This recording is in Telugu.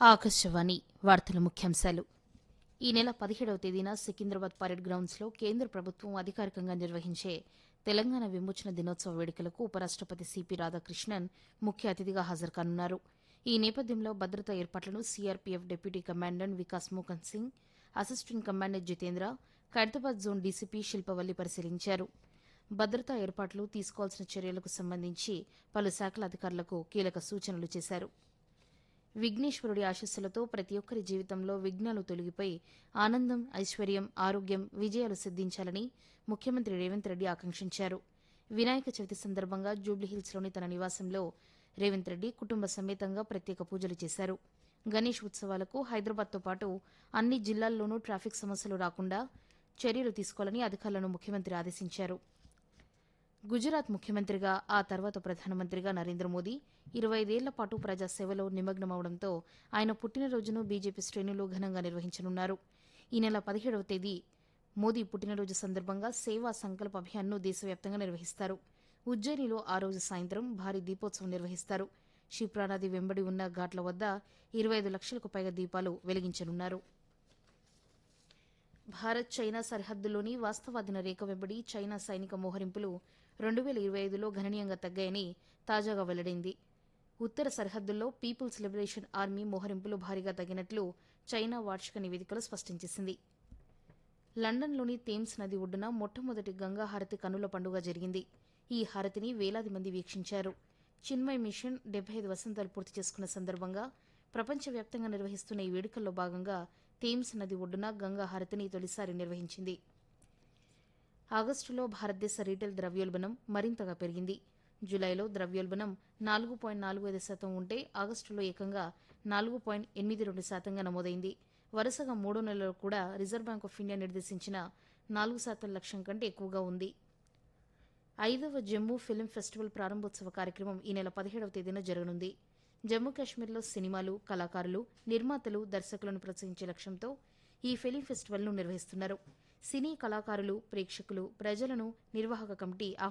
ఆకాశవాణి వార్తల ముఖ్యాంశాలు ఈ నెల పదిహేడవ తేదీన సికింద్రాబాద్ పరేడ్ గ్రౌండ్స్లో కేంద్ర ప్రభుత్వం అధికారికంగా నిర్వహించే తెలంగాణ విమోచన దినోత్సవ వేడుకలకు ఉపరాష్టపతి సిపి రాధాకృష్ణన్ ముఖ్య అతిథిగా హాజరుకానున్నారు ఈ నేపథ్యంలో భద్రతా ఏర్పాట్లను సీఆర్పీఎఫ్ డిప్యూటీ కమాండెంట్ వికాస్ మోకన్ Singh assistant commandant Jitendra Khairatabad zone DCP Shilpavalli పరిశీలించారు భద్రతా ఏర్పాట్లు తీసుకోవాల్సిన చర్యలకు సంబంధించి పలు శాఖల అధికారులకు కీలక సూచనలు చేశారు విఘ్నేశ్వరుడి ఆశస్సులతో ప్రతి ఒక్కరి జీవితంలో విఘ్నాలు తొలగిపోయి ఆనందం ఐశ్వర్యం ఆరోగ్యం విజయాలు సిద్దించాలని ముఖ్యమంత్రి రేవంత్ రెడ్డి ఆకాంక్షించారు వినాయక చవితి సందర్భంగా జూబ్లీహిల్స్లోని తన నివాసంలో రేవంత్ రెడ్డి కుటుంబ సమేతంగా ప్రత్యేక పూజలు చేశారు గణేష్ ఉత్సవాలకు హైదరాబాద్తో పాటు అన్ని జిల్లాల్లోనూ ట్రాఫిక్ సమస్యలు రాకుండా చర్యలు తీసుకోవాలని అధికారులను ముఖ్యమంత్రి ఆదేశించారు గుజరాత్ ముఖ్యమంత్రిగా ఆ తర్వాత ప్రధానమంత్రిగా నరేంద్ర మోదీ ఇరవై ఐదేళ్ల పాటు ప్రజాసేవలో నిమగ్నమవడంతో ఆయన పుట్టినరోజును బీజేపీ శ్రేణులు ఘనంగా నిర్వహించనున్నారు ఈ నెల పదిహేడవ తేదీ మోదీ పుట్టినరోజు సందర్భంగా సేవా సంకల్ప అభియాన్ను దేశవ్యాప్తంగా నిర్వహిస్తారు ఉజ్జయినిలో ఆ రోజు సాయంత్రం భారీ దీపోత్సవం నిర్వహిస్తారు క్షిప్రానది వెంబడి ఉన్న ఘాట్ల వద్ద ఇరవై ఐదు లక్షలకు పైగా దీపాలు వెలిగించనున్నారు భారత్ చైనా సరిహద్దులోని వాస్తవాదిన రేఖ వెంబడి చైనా సైనిక మోహరింపులు రెండు వేల ఇరవై ఐదులో గణనీయంగా తగ్గాయని తాజాగా వెల్లడైంది ఉత్తర సరిహద్దుల్లో పీపుల్స్ లిబరేషన్ ఆర్మీ మోహరింపులు భారీగా తగ్గినట్లు చైనా వార్షిక నివేదికలో స్పష్టం చేసింది లండన్లోని థేమ్స్ నది ఒడ్డున మొట్టమొదటి గంగా హారతి కన్నుల పండుగ జరిగింది ఈ హారతిని వేలాది మంది వీక్షించారు చిన్మయ్ మిషన్ డెబ్బై ఐదు వసంతాలు పూర్తి చేసుకున్న సందర్భంగా ప్రపంచవ్యాప్తంగా నిర్వహిస్తున్న ఈ వేడుకల్లో భాగంగా థేమ్స్ నది ఒడ్డున గంగా హారతిని తొలిసారి నిర్వహించింది ఆగస్టులో భారతదేశ రీటైల్ ద్రవ్యోల్బణం మరింతగా పెరిగింది జూలైలో ద్రవ్యోల్బణం నాలుగు పాయింట్ నాలుగు ఐదు శాతం ఉంటే ఆగస్టులో ఏకంగా నాలుగు పాయింట్ ఎనిమిది రెండు శాతంగా నమోదైంది వరుసగా మూడో నెలలో కూడా రిజర్వ్ బ్యాంక్ ఆఫ్ ఇండియా నిర్దేశించిన నాలుగు శాతం లక్ష్యం కంటే ఎక్కువగా ఉంది ఐదవ జమ్మూ ఫిల్మ్ ఫెస్టివల్ ప్రారంభోత్సవ కార్యక్రమం ఈ నెల పదిహేడవ తేదీన జరగనుంది జమ్మూ కాశ్మీర్లో సినిమాలు కళాకారులు నిర్మాతలు దర్శకులను ప్రోత్సహించే లక్ష్యంతో ఈ ఫిలిం ఫెస్టివల్ను నిర్వహిస్తున్నారు సినీ కళాకారులు ప్రేక్షకులు ప్రజలను నిర్వాహక కమిటీ